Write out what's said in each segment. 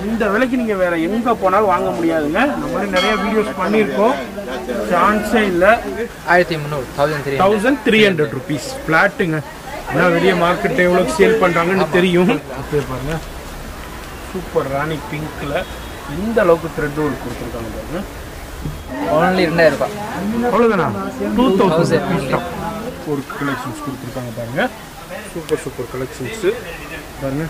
இந்த விலைக்கு நீங்கள் வேற எங்கே போனாலும் வாங்க முடியாதுங்க இந்த மாதிரி நிறைய வீடியோஸ் பண்ணியிருக்கோம் சான்ஸே இல்லை ஆயிரத்தி முந்நூறு thousand three thousand three hundred rupees ஃப்ளாட்டுங்க ஏன்னா வெளியே மார்க்கெட்டில் எவ்வளோ சேல் பண்ணுறாங்கன்னு தெரியும் அப்படியே பாருங்க சூப்பர் ராணி பிங்க்கில் இந்த அளவுக்கு த்ரெட் ஒர்க் கொடுத்துருக்காங்க பாருங்க ஓன்லி ரெண்டாயிரம் ரூபாய் அவ்வளோதானா டூ தௌசண்ட் 2000 ருபீஸ் தான் ஒரு கலெக்ஷன்ஸ் கொடுத்துருக்காங்க பாருங்க சூப்பர் சூப்பர் கலெக்ஷன்ஸு பாருங்க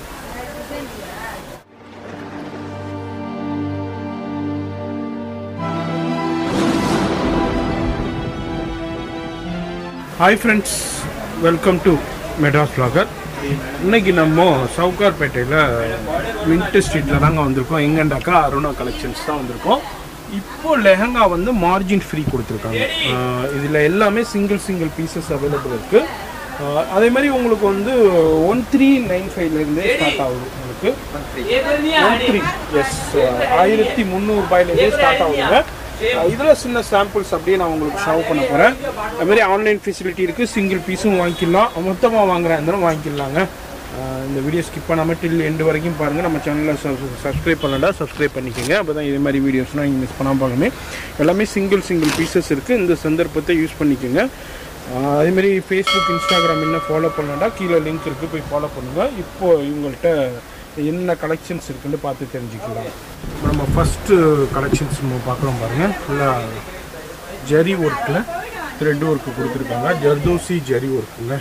hi friends welcome to Madras vlogger இன்னைக்கு நம்ம சவுகார்பேட்டையில் வின்டர் ஸ்ட்ரீட்டில் தாங்க வந்திருக்கோம் எங்கண்டாக்கா அருணா கலெக்ஷன்ஸ் தான் வந்திருக்கோம் இப்போ லெஹங்கா வந்து மார்ஜின் ஃப்ரீ கொடுத்துருக்காங்க இதில் எல்லாமே சிங்கிள் சிங்கிள் பீசஸ் அவைலபிள் இருக்குது அதே மாதிரி உங்களுக்கு வந்து ஒன் த்ரீ நைன் ஃபைவ்லேருந்தே ஸ்டார்ட் ஆகுது உங்களுக்கு ஒன் த்ரீ எஸ் ஆயிரத்தி முந்நூறுபாயிலேருந்தே ஸ்டார்ட் ஆகுதுங்க இதில் சின்ன சாம்பிள்ஸ் அப்படியே நான் உங்களுக்கு ஷவ் பண்ண போகிறேன் அது மாதிரி ஆன்லைன் ஃபெசிலிட்டி இருக்குது சிங்கிள் பீஸும் வாங்கிக்கலாம் மொத்தமாக வாங்குறா இருந்தாலும் வாங்கிக்கலாங்க அஹ் இந்த வீடியோ ஸ்கிப் பண்ணாமல் டில் எண்டு வரைக்கும் பாருங்கள் நம்ம சேனலில் சப்ஸ்கிரைப் பண்ணலடா சப்ஸ்கிரைப் பண்ணிக்கோங்க அப்போ தான் இதே மாதிரி வீடியோஸ்லாம் நீங்கள் மிஸ் பண்ணாமல் பாருங்க எல்லாமே சிங்கிள் சிங்கிள் பீசஸ் இருக்குது இந்த சந்தர்ப்பத்தை யூஸ் பண்ணிக்கோங்க அஹ் அதே மாதிரி ஃபேஸ்புக் இன்ஸ்டாகிராம் என்ன ஃபாலோ பண்ணலடா கீழே லிங்க் இருக்குது போய் ஃபாலோ பண்ணுங்கள் இப்போ இவங்கள்ட்ட என்ன கலெக்ஷன்ஸ் இருக்குன்னு பார்த்து தெரிஞ்சுக்கலாம் இப்போ நம்ம ஃபஸ்ட்டு கலெக்ஷன்ஸ் நம்ம பார்க்குறோம் பாருங்கள் ஃபுல்லாக ஜரி ஒர்க்கில் த்ரெட் ஒர்க்கு கொடுத்துருக்காங்க ஜர்தோசி ஜரி ஒர்க்குங்க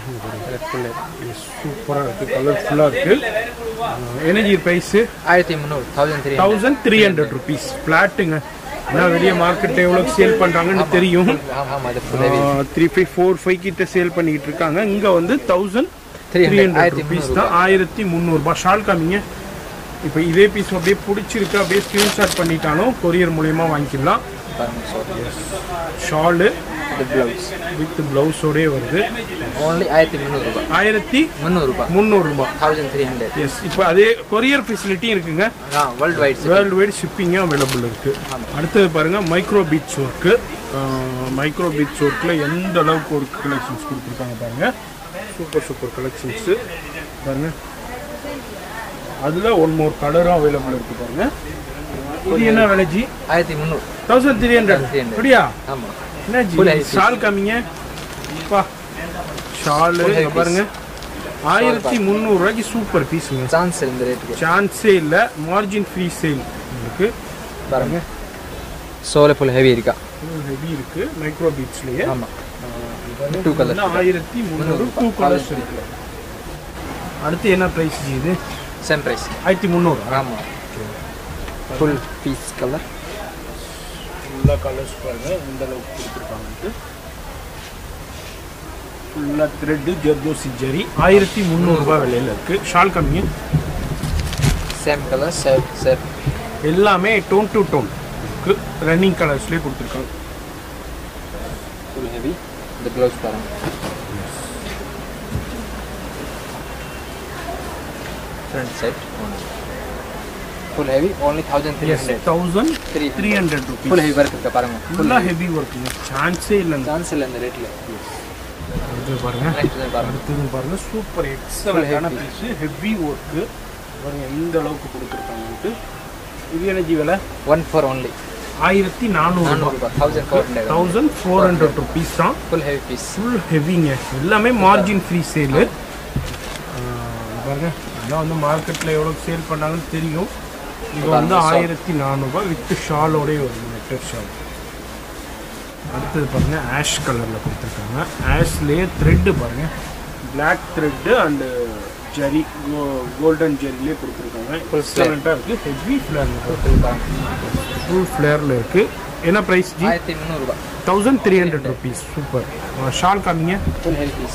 சூப்பராக இருக்குது கலர்ஃபுல்லாக இருக்குது எனர்ஜி ப்ரைஸு ஆயிரத்தி முந்நூறு thousand three thousand three hundred rupees ஃப்ளாட்டுங்க ஏன்னா வெளியே மார்க்கெட்டில் எவ்வளோ சேல் பண்ணுறாங்கன்னு தெரியும் ஆமாம் ஆமாம் அது ஃபுல்லாக த்ரீ ஃபைவ் ஃபோர் ஃபைவ் கிட்ட சேல் பண்ணிக்கிட்டு இருக்காங்க இங்கே வந்து thousand three three hundred hundred ஆயிரத்தி ருபீஸ் தான் ஆயிரத்தி முந்நூறுபா ஷால் காமிங்க இப்போ இதே பீஸ் அப்படியே பிடிச்சிருக்கு அப்படியே ஸ்க்ரீன்ஷாட் பண்ணிட்டாலும் கொரியர் மூலயமா வாங்கிக்கலாம் பாருங்க சார் ஷாலு இது ப்ளவுஸ் வித் ப்ளவுஸோடே வருது ஓன்லி ஆயிரத்தி முந்நூறு ரூபாய் ஆயிரத்தி முந்நூறுபா முந்நூறுபா தௌசண்ட் த்ரீ ஹண்ட்ரட் எஸ் இப்போ அதே கொரியர் ஃபெசிலிட்டியும் இருக்குங்க ஆ வேர்ல்டு வைட் வேர்ல்டு வைட் ஷிப்பிங்கும் அவைலபிள் இருக்கு அடுத்தது பாருங்க micro beach work micro beach ஒர்க்கில் எந்த அளவுக்கு ஒரு கலெக்ஷன்ஸ் கொடுத்துருக்காங்க பாருங்க சூப்பர் சூப்பர் கலெக்ஷன்ஸு பாருங்க அதில் ஒன் மோர் கலரும் அவைலபிள் இருக்கு பாருங்க இது என்ன விலைஜி ஆயிரத்தி முந்நூறு தௌசண்ட் த்ரீ ஹண்ட்ரட் 1300. அப்படியா ஆமாம் என்ன Full ஜி heavy ஷால் காமிங்க அப்பா ஷாலு Full heavy இங்க பாருங்க ஆயிரத்தி முந்நூறுரூவாய்க்கு சூப்பர் பீஸுங்க சான்ஸ் இந்த ரேட்டுக்கு சான்ஸே இல்லை மார்ஜின் ஃப்ரீ சேல் உங்களுக்கு பாருங்க சோலை ஃபுல் ஹெவி இருக்கா ஹெவி இருக்கு மைக்ரோ பீட்ஸ்லயே ஆமாம் டூ கலர் ஆயிரத்தி முந்நூறு டூ கலர்ஸ் இருக்கு அடுத்து என்ன ப்ரைஸ் இது சேம் ப்ரைஸ் ஆயிரத்தி முந்நூறு ஆமாம் ஃபுல் பீஸ் கலர் ஃபுல்லாக கலர்ஸ் பாருங்க இந்த அளவுக்கு கொடுத்துருக்காங்க ஃபுல்லாக த்ரெட்டு ஜர்தோசி ஜரி ஆயிரத்தி முந்நூறுரூபா விலையில் இருக்கு ஷால் கம்மிங்க சேம் கலர் சேம் சேம் எல்லாமே டோன் டு டோன் இருக்கு ரன்னிங் கலர்ஸ்லேயே கொடுத்துருக்காங்க ஃபுல் ஹெவி இந்த க்ளவுஸ் பாருங்க front set full heavy only thousand three yes hundred thousand three three hundred full rupees heavy work இருக்கா பாருங்க ஃபுல்லாக ஹெவி ஒர்க்குங்க சான்ஸே இல்லைங்க சான்ஸ் இல்லை இந்த ரேட்டில் இது பாருங்க நெக்ஸ்ட் பாருங்க அடுத்தது பாருங்க சூப்பர் எக்ஸலண்டான பீஸ் ஹெவி ஒர்க்கு பாருங்க இந்த அளவுக்கு கொடுத்துருக்காங்க இது எனர்ஜி விலை ஒன் ஃபோர் ஒன்லி ஆயிரத்தி நானூறுபா நானூறுபா thousand four hundred thousand four hundred rupees தான் ஃபுல் ஹெவி பீஸ் ஃபுல் ஹெவிங்க எல்லாமே மார்ஜின் ஃப்ரீ சேலு பாருங்க அதான் வந்து மார்க்கெட்டில் எவ்வளோ சேல் பண்ணாங்கன்னு தெரியும் இது வந்து ஆயிரத்தி நானூறுபா வித் ஷாலோடய வருது நெட்டர் ஷால் அடுத்தது பாருங்க ஆஷ் கலரில் கொடுத்துருக்காங்க ஆஷ்லேயே த்ரெட்டு பாருங்க black thread and zari golden ஜெரிலே கொடுத்துருக்காங்க எக்ஸலண்ட்டாக இருக்குது ஹெவி ஃப்ளேரில் ஃபுல் ஃப்ளேரில் இருக்குது என்ன ப்ரைஸ் ஜி ஆயிரத்தி முந்நூறுபா thousand three hundred rupees super shawl காமிங்க full heavy piece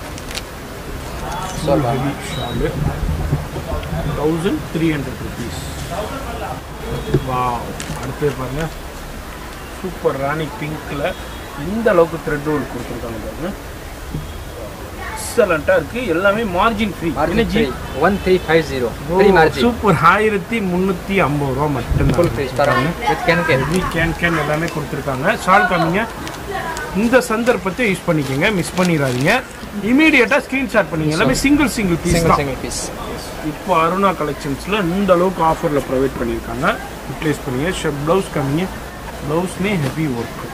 full heavy shawl thousand three hundred rupees வா அடுத்தது பாருங்க சூப்பர் ராணி பிங்க்கில் இந்த அளவுக்கு த்ரெட் ஒர்க் கொடுத்துருக்காங்க பாருங்க எக்ஸலண்ட்டாக இருக்குது எல்லாமே margin free energy one three five zero three margin super ஆயிரத்தி முந்நூற்றி ஐம்பது ரூபா ஃபுல் மட்டும்தான் ப்ரைஸ் பாருங்க with can can heavy can can எல்லாமே கொடுத்துருக்காங்க ஷால் காமிங்க இந்த சந்தர்ப்பத்தை யூஸ் பண்ணிக்கோங்க மிஸ் பண்ணிடாதீங்க இமீடியட்டாக ஸ்க்ரீன்ஷாட் பண்ணிங்க எல்லாமே சிங்கிள் சிங்கிள் பீஸ் சிங்கிள் தான் சிங்கிள் பீஸ் இப்போ அருணா கலெக்ஷன்ஸில் இந்த அளவுக்கு ஆஃபரில் ப்ரொவைட் பண்ணியிருக்காங்க யூட்டிலைஸ் பண்ணுங்க ஷர்ட் ப்ளவுஸ் கம்மிங்க ப்ளவுஸ்மே ஹெவி ஒர்க்கு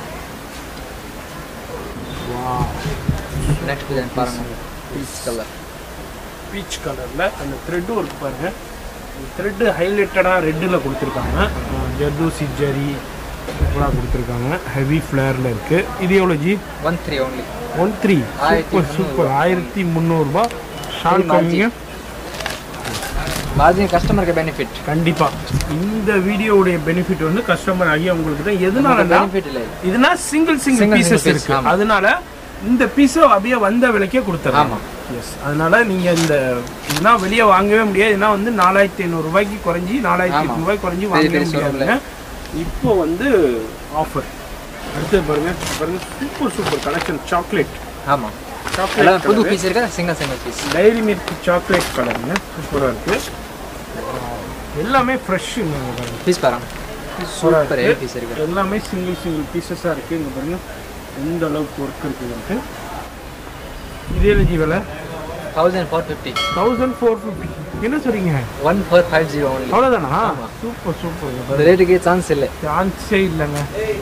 வா நெக்ஸ்ட் டிசைன் பாருங்க பீச் கலர் பீச் கலரில் அந்த த்ரெட் ஒர்க் பாருங்க த்ரெட்டு ஹைலைட்டடாக ரெட்டில் கொடுத்துருக்காங்க ஜர்தூசி ஜரி சூப்பராக கொடுத்துருக்காங்க ஹெவி ஃப்ளேரில் இருக்குது இது எவ்வளோ G one three only one three ஆயிரத்தி சூப்பர் சூப்பர் ஆயிரத்தி முந்நூறுரூபா ஷால் கம்மிங்க மார்ஜின் கஸ்டமருக்கு பெனிஃபிட் கண்டிப்பாக இந்த வீடியோவுடைய பெனிஃபிட் வந்து கஸ்டமர் ஆகி உங்களுக்கு தான் எதனாலன்னா பெனிஃபிட் இல்லை இதுனா single single Single, pieces single piece, இருக்கு ஆமா. அதனால இந்த பீஸை அப்படியே வந்த விலைக்கே கொடுத்துறோம் ஆமா. எஸ் அதனால நீங்க இந்த இதுனா வெளியே வாங்கவே முடியாது ஏன்னா வந்து நாலாயிரத்தி ஐநூறு ரூபாய்க்கு குறைஞ்சி நாலாயிரத்தி ஆமா. எட்நூறு ரூபாய்க்கு குறைஞ்சி பெரிய வாங்கவே பெரிய முடியாதுங்க இப்போ வந்து ஆஃபர் அடுத்து பாருங்க பாருங்க சூப்பர் சூப்பர் கலெக்ஷன் சாக்லேட் ஆமாம் எல்லாம் புது சாக்லேட் பீஸ் இருக்கா single single piece Dairy Milk chocolate கலருங்க சூப்பராக இருக்கு எல்லாமே ஃப்ரெஷ்ஷுங்க பாருங்க பீஸ் பாருங்க சூப்பர் ஹெவி பீஸ் இருக்கு எல்லாமே சிங்கிள் சிங்கிள் பீசஸாக இருக்குது இங்கே பாருங்க எந்த அளவுக்கு ஒர்க் இருக்குதுன்ட்டு இதே ஜி விலை thousand four fifty thousand four fifty என்ன சொல்றீங்க one four five zero only அவ்வளோதானா ஆமா. சூப்பர் சூப்பர் இந்த ரேட்டுக்கு சான்ஸ் இல்லை சான்ஸே இல்லைங்க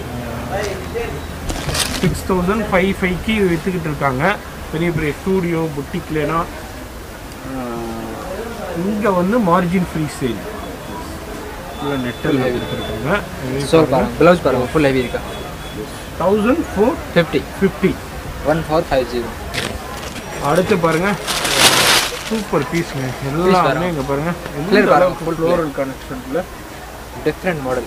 சிக்ஸ் தௌசண்ட் ஃபைவ் ஃபைவ்க்கு விற்றுக்கிட்டு இருக்காங்க பெரிய பெரிய ஸ்டூடியோ புட்டிக்லாம் இங்கே வந்து மார்ஜின் ஃப்ரீ சேல் இல்லை நெட்டில் எடுத்துருக்காங்க ஸோ பாருங்க ப்ளவுஸ் பாருங்க ஃபுல் ஹெவி இருக்கா thousand four fifty fifty one four five zero அடுத்து பாருங்க சூப்பர் பீஸ்ங்க எல்லாமே பாருங்க. இங்க பாருங்க Clear பாருங்க, full clear. ஃப்ளோரல் கனெக்ஷன்ல டிஃப்ரெண்ட் மாடல்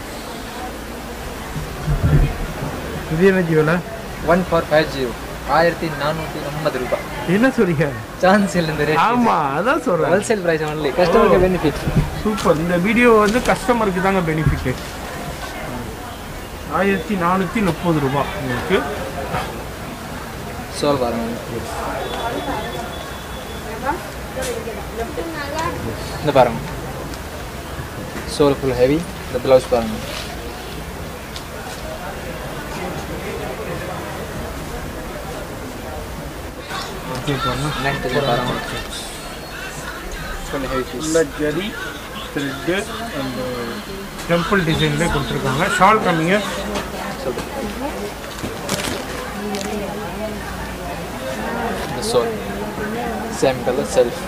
இது என்ன ஜீவல ஒன் ஃபோர் ஃபைவ் ஜீரோ ஆயிரத்தி நானூற்றி ஐம்பது ரூபாய் என்ன சொல்றீங்க சான்ஸ் இல்லை இந்த ரேட் ஆமா அதான் சொல்றேன் ஹோல்சேல் ப்ரைஸ் ஒன்லி கஸ்டமருக்கு பெனிஃபிட் சூப்பர் இந்த வீடியோ வந்து கஸ்டமருக்கு தாங்க பெனிஃபிட் ஆயிரத்தி நானூற்றி முப்பது ரூபாய் உங்களுக்கு சோல் பாருங்க இந்த பாருங்க சோல் ஃபுல் ஹெவி இந்த ப்ளவுஸ் பாருங்க ஓகே பாருங்க நெக்ஸ்ட் இது பாருங்க ஃபுல் ஹெவி பீஸ் உள்ள ஜரி த்ரெட்டு அந்த டெம்பிள் டிசைன்லேயே கொடுத்துருக்காங்க ஷால் கம்மிங்க இந்த சோல் same colour self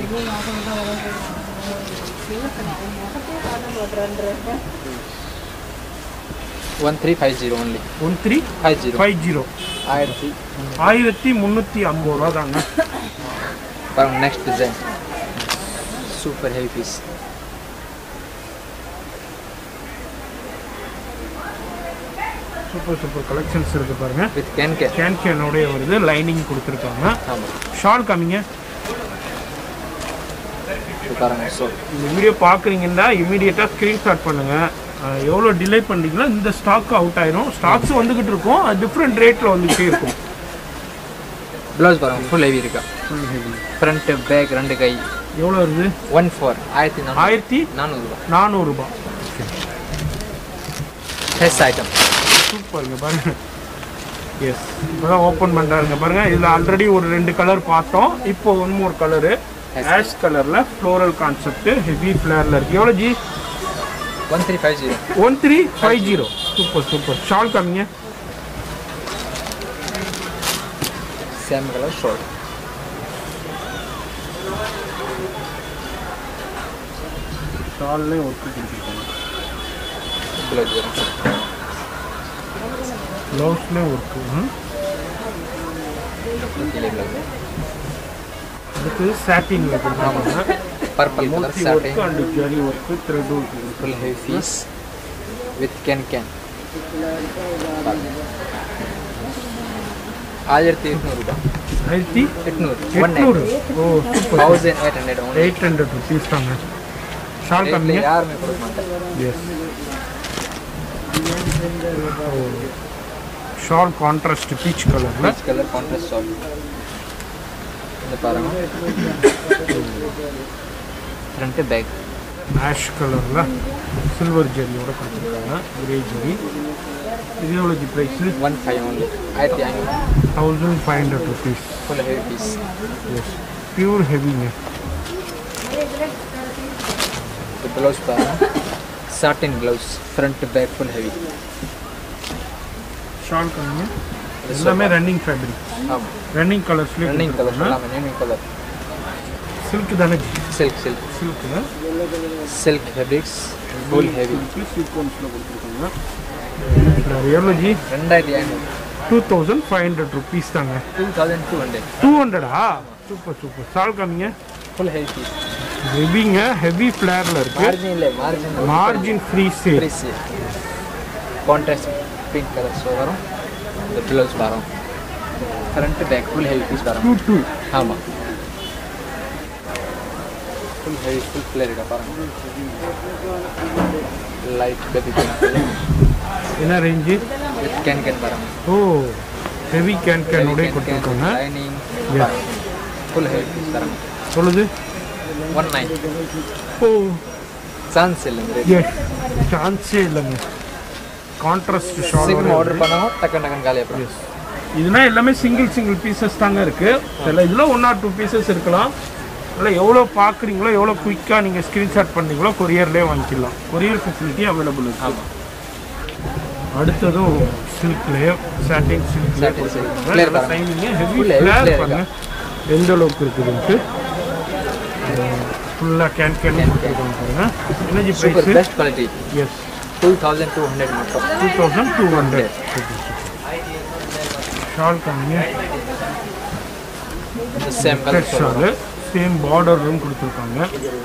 one three five zero only one three five zero five zero ஆயிரத்தி ஆயிரத்தி முந்நூற்றி ஐம்பது ரூபா தாங்க பாருங்க next design super heavy piece super super collections இருக்கு பாருங்க வித் கேன் கே கேன் கேனோடைய வருது லைனிங் கொடுத்துருக்காங்க ஆமாம் ஷால் கம்மிங்க இது பாருங்க சோல் இந்த வீடியோ பார்க்குறீங்கன்னா இமீடியட்டாக ஸ்க்ரீன்ஷாட் பண்ணுங்க அஹ் எவ்வளோ டிலே பண்ணீங்களோ இந்த ஸ்டாக் அவுட் ஆயிரும் ஸ்டாக்ஸ் வந்துகிட்டு இருக்கும் அது டிஃப்ரெண்ட் ரேட்டில் வந்துகிட்டே இருக்கும் ப்ளவுஸ் பாருங்க ஃபுல் ஹெவி இருக்கா ஃப்ரண்ட் பேக் ரெண்டு கை எவ்வளோ வருது ஒன் ஃபோர் ஆயிரத்தி நானூறு ஆயிரத்தி நானூறுரூவா நானூறுரூபா ஃபெஸ் ஐட்டம் சூப்பருங்க பாருங்க எஸ் இப்போ தான் ஓப்பன் பண்ணுறாருங்க பாருங்க இதில் ஆல்ரெடி ஒரு ரெண்டு கலர் பார்த்தோம் இப்போ ஒன் மோர் கலரு ஆஷ் கலரில் ஃப்ளோரல் கான்செப்ட் ஹெவி ஃப்ளேரில் இருக்குது எவ்வளோ G one three five zero one three five zero super super shawl கம்மிங்க சேம் கலர் ஷோல்ட் ஷால்லே ஒர்க்கு கொடுத்துருக்காங்க ப்ளவுஸ் வரும் ப்ளவுஸ்லேயே ஒர்க்கு கீழே ப்ளவுஸ் அடுத்து சாட்டினில் கொடுத்துருக்காங்க பர்பிள் கலர் மூர்த்தி சாட்டை work and zari work thread work full heavy piece with can can ஆயிரத்தி எட்நூறுபா ஆயிரத்தி எட்நூறு ஒன் எட்நூறு ஓ super thousand eight hundred one eight hundred rupees தாங்க ஷால் கம்மிங்க யாருமே கொடுக்க மாட்டாங்க எஸ் ஷால் கான்ட்ராஸ்ட் பீச் கலரில் பீச் கலர் கான்ட்ராஸ்ட் ஷால் இந்த பாருங்க ஃப்ரண்ட் பேக் ஆஷ் கலரில் சில்வர் ஜெரியோட கொடுத்துருக்காங்க கிரே ஜெரி இது எவ்வளோ ஜி ப்ரைஸு ஒன் ஃபைவ் ஒன்லி ஆயிரத்தி ஐநூறு thousand five hundred rupees full heavy piece yes pure ஹெவிங்க The blouse பாருங்க satin blouse front to back full heavy shawl கம்மிங்க எல்லாமே ரன்னிங் ஃபேப்ரிக் ஆமாம் ரன்னிங் கலர்ஸ்லேயே ரன்னிங் கலர் எல்லாமே ரன்னிங் கலர் சில்க் தானே silk silk silk silk fabrics full heavy சீக்வன்ஸில் கொடுத்துருக்காங்க எவ்வளோ ஜி ரெண்டாயிரத்தி ஐநூறு two thousand five hundred rupees தாங்க two thousand two hundred two ஹண்ட்ரடா சூப்பர் சூப்பர் ஷால் காமிங்க ஃபுல் ஹெவி பீஸ் ஹெவிங்க ஹெவி ஃப்ளேரில் இருக்கு மார்ஜின் இல்லை margin margin free sale price contrast pink colour so வரும் இந்த பில்லோஸ் வரும் front back full heavy piece வரும் டூ டூ ஆமாம் ஃபுல் ஹெவி ஃபுல் ஃபிளேர் இருக்கா பாருங்க லைட் பேபி என்ன ரேஞ்சு வித் கேன் கேன் பாருங்க ஓ ஹெவி கேன் கேனோடய கொடுத்துருக்காங்க lining Yes. Full heavy piece பாருங்க சொல்லுது ஒன் நைன் ஓ சான்ஸ் இல்லைங்க எஸ் சான்ஸே இல்லைங்க கான்ட்ராஸ்ட் ஷால் சீக்கிரம் ஆர்டர் பண்ணாமல் டக்குன்னு டக்குன்னு காலி அப்புறம் எஸ் இதுனா எல்லாமே சிங்கிள் சிங்கிள் பீசஸ் தாங்க இருக்கு சில இதில் ஒன் ஆர் டூ பீசஸ் இருக்கலாம் இல்லை எவ்வளோ பார்க்குறீங்களோ எவ்வளோ குயிக்காக நீங்கள் ஸ்க்ரீன்ஷாட் பண்ணீங்களோ கொரியர்லேயே வாங்கிக்கலாம் கொரியர் ஃபெசிலிட்டி அவைலபிள் இருக்கு ஆமாம் அடுத்ததும் சில்க்லேயே சாட்டின் Satin silk. Flare பாருங்க. Silk heavy Full heavy flare flare பாருங்க எந்த அளவுக்கு இருக்குதுன்ட்டு ஃபுல்லாக கேன் கேன் கொடுத்துருக்காங்க பாருங்க energy super price best quality yes two thousand two hundred மட்டும் two thousand two hundred shawl கம்மிங்க சேம் கலர் ஷாலு சேம் பார்டரும் கொடுத்துருக்காங்க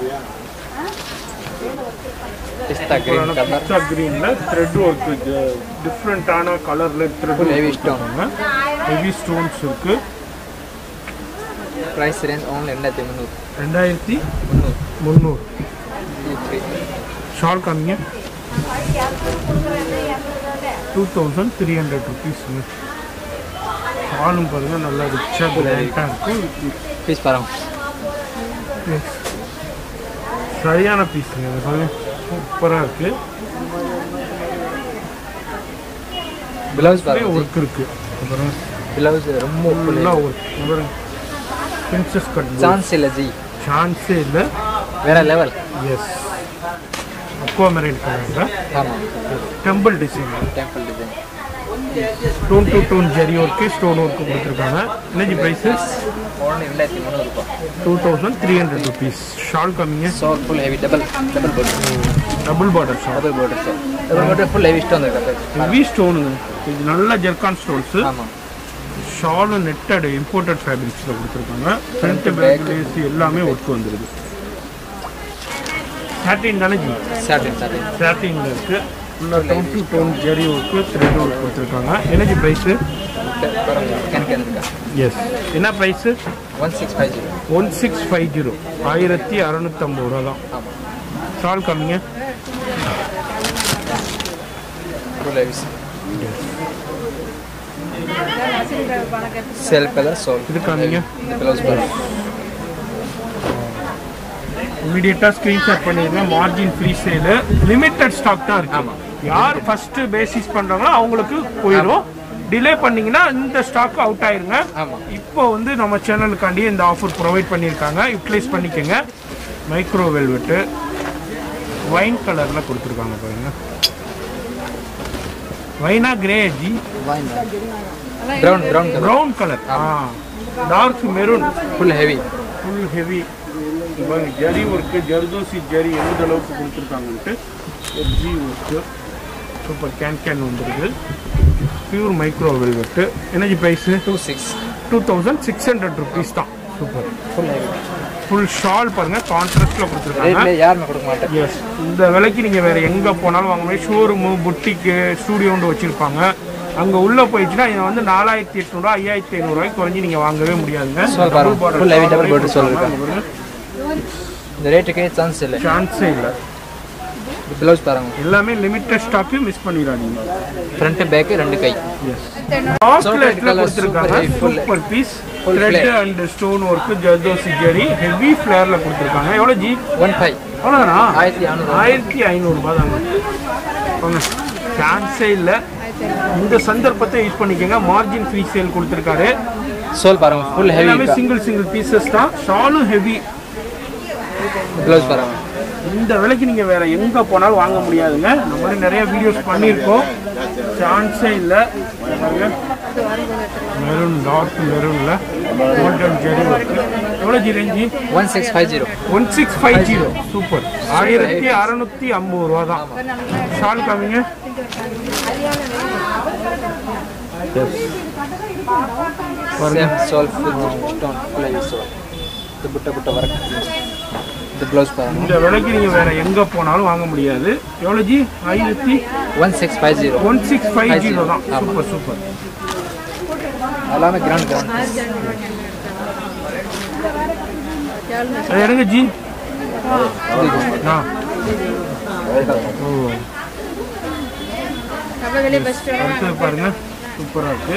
பிஸ்தா கிரீன் கலர் பிஸ்தா கிரீன்ல த்ரெட் ஒர்க் டிஃப்ரெண்டான கலர்ல thread Full heavy stone. Heavy stones இருக்கு ப்ரைஸ் ரேஞ்ச் ஓன்லி ரெண்டாயிரத்தி முந்நூறு ரெண்டாயிரத்தி முந்நூறு முந்நூறு த்ரீ ஷால் காமிங்க டூ தௌசண்ட் த்ரீ ஹண்ட்ரட் ருபீஸுங்க ஷாலும் பாருங்க நல்லா ரிச்சாக கிராண்டாக இருக்கும் பீஸ் பாருங்க Yes. சரியான பீஸுங்க அது பாருங்க சூப்பராக இருக்கு பிளவுஸ் பாருங்க ஒர்க் இருக்கு அப்புறம் பிளவுஸ் ரொம்ப ஃபுல்லாக ஒர்க் பிரின்சஸ் கட் சான்ஸ் இல்லை ஜி சான்ஸே இல்லை வேற லெவல் எஸ் அக்வா மெரைன் கலரில் ஆமாம் temple design temple design tone to tone zari work stone work கொடுத்துருக்காங்க எனர்ஜி ப்ரைஸு ஓன்லி ரெண்டாயிரத்தி முந்நூறு ரூபாய் two thousand three hundred rupees shawl கம்மிங்க so full heavy double double board double border shawl double board so double board full heavy stone இருக்கு heavy ஸ்டோனுங்க இது நல்ல zircon stones ஆமாம் ஷாலும் நெட்டட் இம்போர்ட்டட் ஃபேப்ரிக்ஸில் கொடுத்துருக்காங்க ஃப்ரண்ட் பேக் லேஸ் எல்லாமே work வந்துருது சாட்டின் தானே ஜி சாட்டின் சாட்டின் சாட்டினில் இருக்குது ஃபுல்லாக tone to tone zari work thread work கொடுத்துருக்காங்க எனர்ஜி ப்ரைஸு கேன் கேன் இருக்கா எஸ் என்ன price one six five zero one six five zero ஆயிரத்தி அறநூற்றம்பது ரூபா தான் ஆமாம் ஷால் கம்மிங்க full heavy self colour shawl இது காமிங்க இந்த பிளவுஸ் பாருங்க இமீடியட்டாக ஸ்க்ரீன்ஷாட் பண்ணிடுங்க margin free sale limited stock தான் இருக்கு ஆமா. யார் ஃபர்ஸ்ட் பேசிஸ் பண்றாங்களோ அவங்களுக்கு போயிடும் டிலே பண்ணீங்கன்னா இந்த ஸ்டாக் அவுட் ஆயிருங்க ஆமாம் இப்போ வந்து நம்ம சேனலுக்காண்டி இந்த ஆஃபர் ப்ரொவைட் பண்ணியிருக்காங்க யூட்டிலைஸ் பண்ணிக்கோங்க மைக்ரோ வெல்வெட்டு ஒயின் கலரில் கொடுத்துருக்காங்க பாருங்க வைனா grey ji brown brown colour brown colour ஆ dark maroon full heavy full heavy பாருங்க ஜரி ஒர்க்கு ஜர்தோசி ஜரி எந்த அளவுக்கு கொடுத்துருக்காங்கன்ட்டு ji work super cancan வந்துருக்கு pure micro velvet energy price two six two thousand six hundred rupees தான் super full heavy full shawl பாருங்க கான்ட்ராஸ்டில் கொடுத்துருக்காங்க ரேட்ல யாருமே கொடுக்க மாட்டேன் எஸ் இந்த விலைக்கு நீங்கள் வேறு எங்கே போனாலும் வாங்க முடியும் ஷோரூமு புட்டிக்கு ஸ்டூடியோன்னு வச்சுருப்பாங்க அங்கே உள்ளே போயிடுச்சுன்னா இதை வந்து நாலாயிரத்தி எட்நூறுவா ஐயாயிரத்தி ஐநூறுரூவாய்க்கு குறைஞ்சி நீங்கள் வாங்கவே முடியாதுங்க சொல் பாருங்க. Full heavy double border சொல் இருக்கு. இந்த ரேட்டுக்கே சான்ஸ் இல்லை சான்ஸே இல்லை இந்த பிளவுஸ் பாருங்க எல்லாமே லிமிட்டட் ஸ்டாக்கு மிஸ் பண்ணிடாதீங்க ஃப்ரண்ட் பேக்கு ரெண்டு கை எஸ் Chocolate சாக்லேட்ல color, கொடுத்துருக்காங்க super heavy, full. Super piece Full thread flare. And stone work zardozi zari heavy ஃபிளேர்ல கொடுத்துருக்காங்க எவ்வளோ ஜி ஒன் ஃபைவ் அவ்வளோதானா ஆயிரத்தி ஐநூறு ஆயிரத்தி ஐநூறுரூபா தாங்க போங்க சான்ஸே இல்லை இந்த சந்தர்ப்பத்தை யூஸ் பண்ணிக்கோங்க மார்ஜின் ஃப்ரீ சேல் கொடுத்துருக்காரு சோல் பாருங்க ஃபுல் ஹெவி எல்லாமே சிங்கிள் சிங்கிள் பீசஸ் தான் ஷாலும் ஹெவி பிளவுஸ் பாருங்க இந்த விலைக்கு நீங்கள் வேற எங்கே போனாலும் வாங்க முடியாதுங்க இந்த மாதிரி நிறைய வீடியோஸ் பண்ணியிருக்கோம் சான்ஸே இல்லை பாருங்க மெரூன் டார்க் மெரூனில் கோல்டன் ஜெரி ஒர்க்கு எவ்வளோ ஜி ரேஞ்சி one six five zero one six five zero super ஆயிரத்தி அறநூற்றி ஐம்பது ரூபா தான் ஷால் காமிங்க same shawl stone full heavy shawl இது புட்ட புட்ட ஒர்க் இது ப்ளவுஸ் பாருங்க இந்த விலைக்கு நீங்கள் வேற எங்கே போனாலும் வாங்க முடியாது எவ்வளோ ஜி ஆயிரத்தி one six five zero one six five zero தான் சூப்பர் சூப்பர் எல்லாமே கிரவுண்ட் கிரவுண்ட் அது எடுங்க ஜி ஆ ஓ அடுத்தது பாருங்க சூப்பராக இருக்கு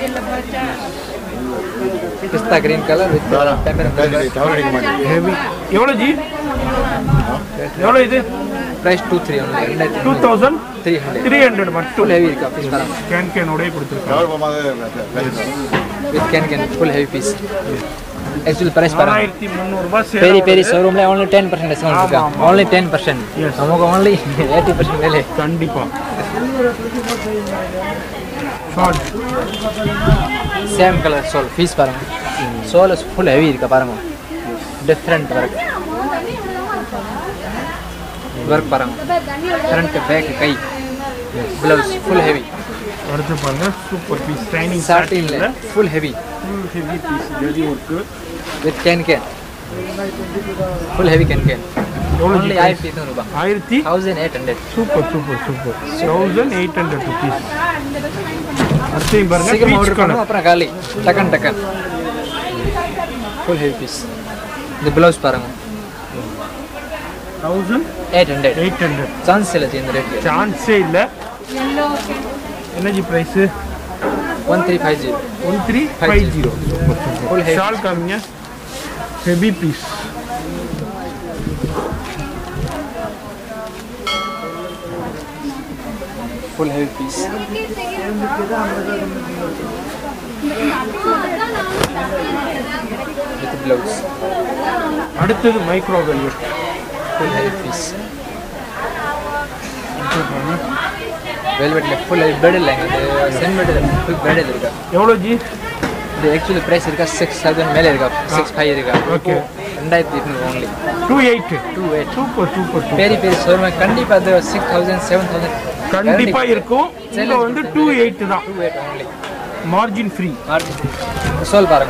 pista green colour with pepper heavy எவ்வளோ ஜி எவ்வளோ இது ப்ரைஸ் டூ த்ரீ ஒன்று ரெண்டாயிரத்தி two thousand three hundred three hundred மட்டும் ஃபுல் ஹெவி இருக்கா பீஸ் பாருங்க கேன் கேனோடய கொடுத்துருக்காங்க with can cancan full heavy piece actual price பாருங்க ஆறாயிரத்தி முந்நூறுபா பெரிய பெரிய ஷோரூம்ல only டென் பர்சன்ட் டிஸ்கவுண்ட் இருக்கா ஆமா, only டென் பர்சன்ட் Yes. நமக்கு only எயிட்டி பர்சன்ட் மேலே கண்டிப்பா short same colour shawl piece பாருங்க சோல் ஃபுல் ஹெவி இருக்கா பாருங்க டிஃப்ரெண்ட் ஒர்க் ஒர்க் பாருங்க ஃப்ரண்ட் பேக் கை ப்ளவுஸ் ஃபுல் ஹெவி அடுத்து பாருங்க சூப்பர் பீஸ் ட்ரைனிங் சாட்டின்ல full heavy full heavy piece zari work with can cancan full heavy can cancan எவ்வளோ only ஆயிரத்தி எட்நூறு ரூபாய் ஆயிரத்தி thousand eight hundred super super super thousand eight hundred rupees அடுத்தையும் பாருங்க சீக்கிரம் பீச் ஆர்டர் கலர் பண்ணும் அப்புறம் காலி டக்கன் டக்கன் ஃபுல் ஹெவி பீஸ் இந்த ப்ளவுஸ் பாருங்க thousand eight hundred eight hundred chance இல்லை இந்த ரேட் சான்ஸே இல்லை energy price one three five zero one three five zero super Full super heavy. Shawl காமிங்க heavy piece full heavy piece with blouse அடுத்தது micro velvet full heavy piece வெல்வெட்டில் full heavy பெட் இல்லைங்க இது சென் பெட் ஃபுல் பெட் இருக்கா எவ்வளோ ஜி இது actually price இருக்கா சிக்ஸ் தௌசண்ட் மேலே இருக்கா சிக்ஸ் ஃபைவ் இருக்கா Okay. ரெண்டாயிரத்தி எட்நூறு only two eight two eight super super super பெரிய பெரிய ஷோரூம் கண்டிப்பாக அது சிக்ஸ் தௌசண்ட் செவன் தௌசண்ட் கண்டிப்பா இருக்கும் இங்க வந்து டூ எயிட் தான் two eight only margin free shawl பாருங்க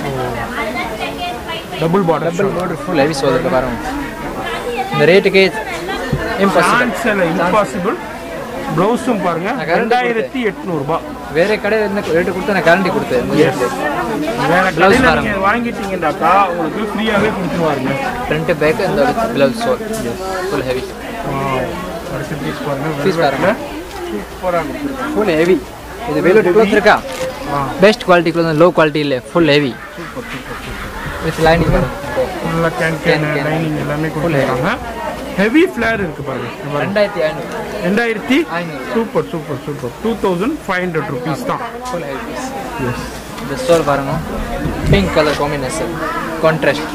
double border double border full heavy shawl இருக்கு பாருங்க இந்த ரேட்டுக்கு இம்பாசிபிள் சான்சல் இம்பாசிபிள் ப்ளவுஸும் பாருங்க நான் guarantee ரெண்டாயிரத்தி எட்நூறுபா வேற கடை என்ன ரேட்டு கொடுத்து நான் கேரண்டி கொடுத்தேன் வேற Blouse கடையில் பாருங்க. நீங்கள் வாங்கிட்டீங்கன்னாக்கா உங்களுக்கு ஃப்ரீயாகவே கொடுத்துருவாருங்க ஃப்ரண்ட் பேக் இந்த ப்ளவுஸ் சோல் ஃபுல் ஹெவி அடுத்த பீஸ் பாருங்க Piece பாருங்க. சூப்பராக கொடுத்துருக்காங்க ஃபுல் ஹெவி இது வெல்வெட் க்ளோத் இருக்கா ஆ best quality cloth low quality இல்லை ஃபுல் ஹெவி வித் லைனிங் பாருங்க நல்லா cancan Can, can. Lining எல்லாமே கொடுத்துருக்காங்க ஹெவி ஃப்ளேர் இருக்கு பாருங்க இங்க பாருங்க. ரெண்டாயிரத்தி ஐநூறு ரெண்டாயிரத்தி ஐநூறு super super super two thousand five hundred rupees தான் ஃபுல் ஹெவி பீஸ் எஸ் இந்த ஸ்டோர் பாருங்க pink colour combination contrast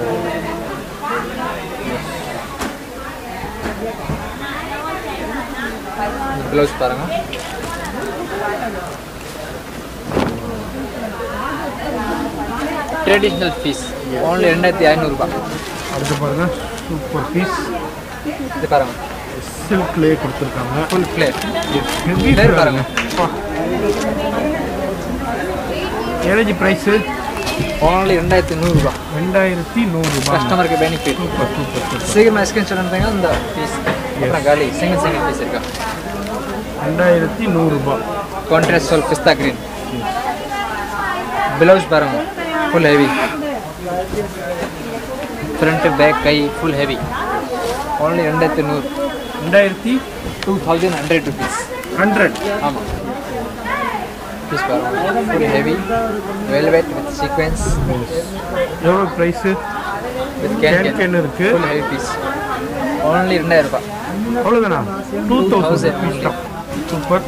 blouse பாருங்க ட்ரெடிஷ்னல் பீஸ் ஓன்லி ரெண்டாயிரத்தி ஐநூறுரூபா அடுத்து பாருங்க சூப்பர் பீஸ் இது பாருங்க சில்க்லேயே கொடுத்துருக்காங்க ஃபுல் ஃப்ளேர் ஹெவி Flare பாருங்க. எனர்ஜி ப்ரைஸு ஓன்லி ரெண்டாயிரத்தி நூறுரூபா ரெண்டாயிரத்தி நூறுரூபா கஸ்டமருக்கு பெனிஃபிட் சூப்பர் சூப்பர் சூப்பர் சீக்கிரமாக ஸ்கிரீன்ஷாட் அனுப்புங்க இந்த பீஸ் அப்புறம் காலி சிங்கிள் சிங்கிள் பீஸ் இருக்கா ரெண்டாயிரத்தி நூறுரூபா ಕಾಂಟ್ರಾಸ್ಟ್ ಸ್ವಲ್ಪ ಪಿಸ್ತಾ ಗ್ರೀನ್ ಬ್ಲೌಸ್ ಬರೋಂಗ ಫುಲ್ ಹೆವಿ ಫ್ರಂಟ್ ಬ್ಯಾಕ್ ಕೈ ಫುಲ್ ಹೆವಿ ಓನ್ಲಿ ரெண்டாயிரத்தி நூறு ரெண்டாயிரத்தி two thousand hundred rupees hundred ஆமாம் பீஸ் பாருங்க full heavy velvet with sequence எவ்வளோ price with can cancan can இருக்கு ஃபுல் ஹெவி பீஸ் ஓன்லி ரெண்டாயிரம் ரூபாய் அவ்வளோதானா டூ தௌசண்ட் 2000 ருபீஸ் தான் சூப்பர்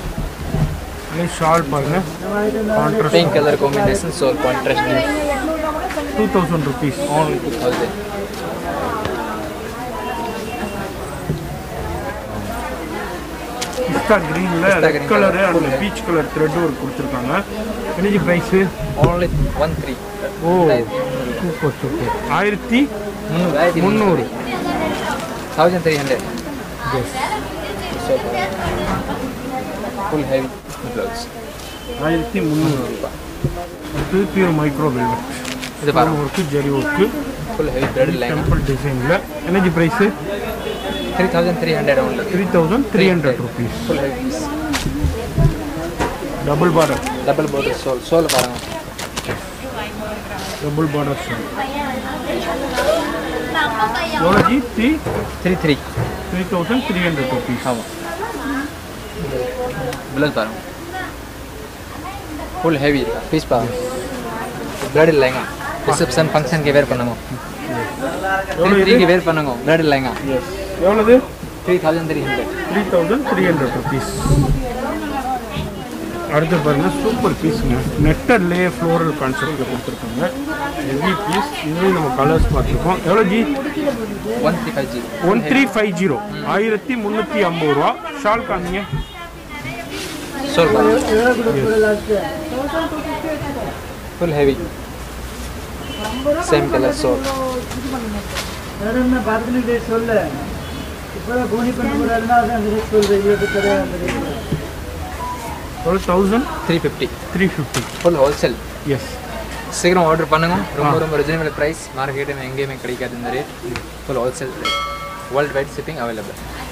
ஷால் பாருங்க contrast pink colour combination so contrast two thousand rupees only two thousand pista கிரீனில் Pista red green colour colour. அந்த peach colour த்ரெட்டும் ஒரு கொடுத்துருக்காங்க energy price only one three ஓ சூப்பர் சூப்பர் ஆயிரத்தி முந்நூறு முந்நூறு thousand three hundred yes full heavy blouse ஆயிரத்தி முந்நூறு இது பியூர் மைக்ரோ வெல்வெட் இது பாருங்க work zari work full heavy thread line temple டிசைனில் energy price three thousand three hundred only three thousand three hundred rupees full heavy piece double border double border shawl shawl பாருங்க double border எவ்வளோ ji three three three three thousand three hundred rupees ஆமாம் blouse பாருங்க full heavy piece பாருங்க pleated lehenga reception ஃபங்க்ஷனுக்கு wear பண்ணுங்க எவ்வளோ இது த்ரீக்கு வேர் பண்ணுங்க பிளட் லெங்கா எஸ் எவ்வளோது three thousand three hundred three thousand three hundred rupees அடுத்து பாருங்க சூப்பர் பீஸுங்க நெட்டர்லேயே ஃப்ளோரல் கான்செப்டில் கொடுத்துருக்காங்க ஹெவி பீஸ் இதுலேயும் நம்ம கலர்ஸ் பார்த்துருக்கோம் எவ்வளோ G one three five ji one three five zero ஆயிரத்தி முந்நூற்றி ஐம்பது ரூபா ஷால் காமிங்க shawl full heavy same colour shawl madam பார்த்துன்னு ரேட் சொல்ல இப்போ கோனி பண்ண போகிறாருன்னா அதான் அந்த ரேட் சொல்கிறேன் இருபது கடை அந்த ரேட் எவ்வளோ thousand three fifty three fifty full wholesale yes சீக்கிரம் ஆர்டர் பண்ணுங்க ரொம்ப ரொம்ப ரிஜனபிள் ப்ரைஸ் மார்க்கெட்டு எங்கேயுமே கிடைக்காது இந்த rate full wholesale worldwide shipping available